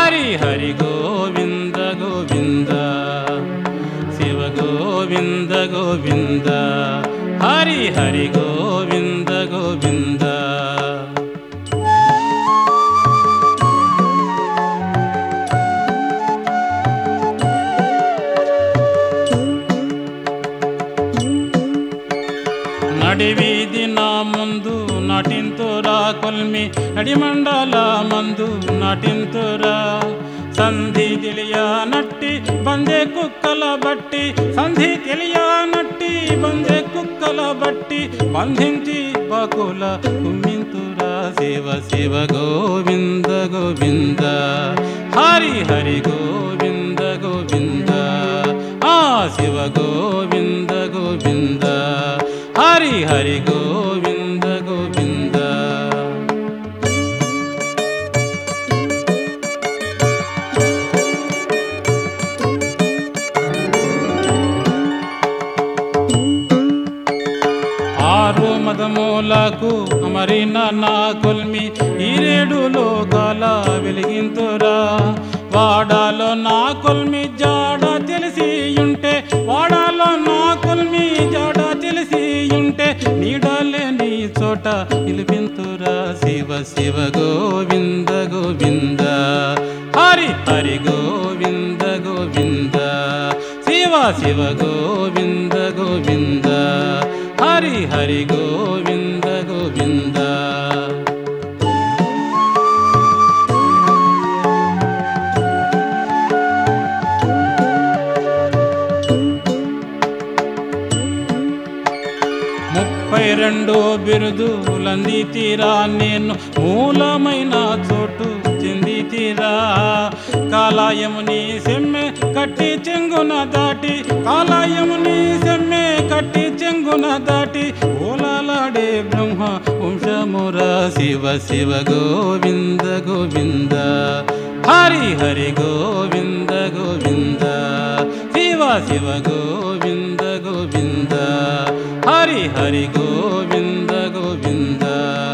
హరి హరి గోవింద గోవింద శివ గోవింద గోవింద హరి హరి గోవింద గోవింద నడివీధి నా ముందు నటింతురా కొల్మి నడిమండల మందు నటింతురా సంధి తెలియా నట్టి బందే కుక్కల బట్టి సంధి తెలియా నట్టి బందే కుక్కల బట్టి బంధించి బకుల కుమ్మింతురా శివ శివ గోవింద గోవింద హరి హరి గోవింద గోవింద ఆ శివ గోవింద గోవింద హరి హరి గోవింద గోవింద ఆరు మదమూలకు అమరిన నా కొల్మి ఈరేడు లోకాల వెలిగింతురా వాడాలో నా కొల్మి జాడ తెలిసి ఉంటే వాడాలో నా కొల్మి జాడ తెలిసి ఉంటే నీడలేని చోట నిలిపింతురా శివ శివ గోవింద గోవింద హరి హరి గోవింద గోవింద శివ శివ గోవింద గోవింద హరి హరి గోవింద గోవింద ముప్పై రెండో బిరుదులంది తీరా నేను మూలమైన చోటు చెంది తీరా కాలాయముని సెమ్మె కట్టి చెంగున దాటి కాలాయముని సెమ్మె కట్టి చెంగున దాటి ఓలాలాడే బ్రహ్మ వంశమురా శివ శివ గోవింద గోవింద హరి హరి గోవింద గోవింద శివ శివ గోవింద గోవింద హరి హరి గోవింద గోవింద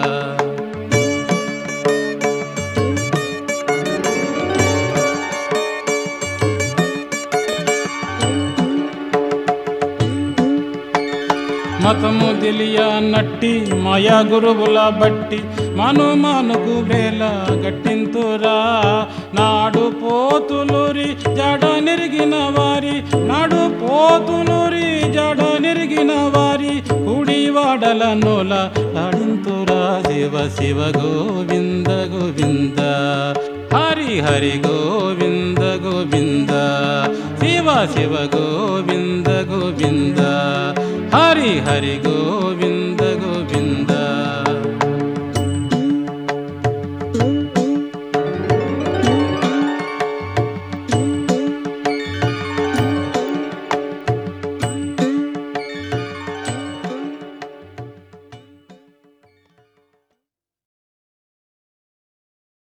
మతము తెలియ నట్టి మాయా గురువుల బట్టి మను మనుకు వేల గట్టింతురా నాడు పోతులూరి జడ నెరిగిన వారి నాడు పోతులూరి జడ నెరిగిన వారి కుడి వాడల నోల లాడింతురా శివ శివ గోవింద గోవింద హరి హరి గోవింద గోవింద శివ శివ గోవింద గోవింద హరి హరి గోవింద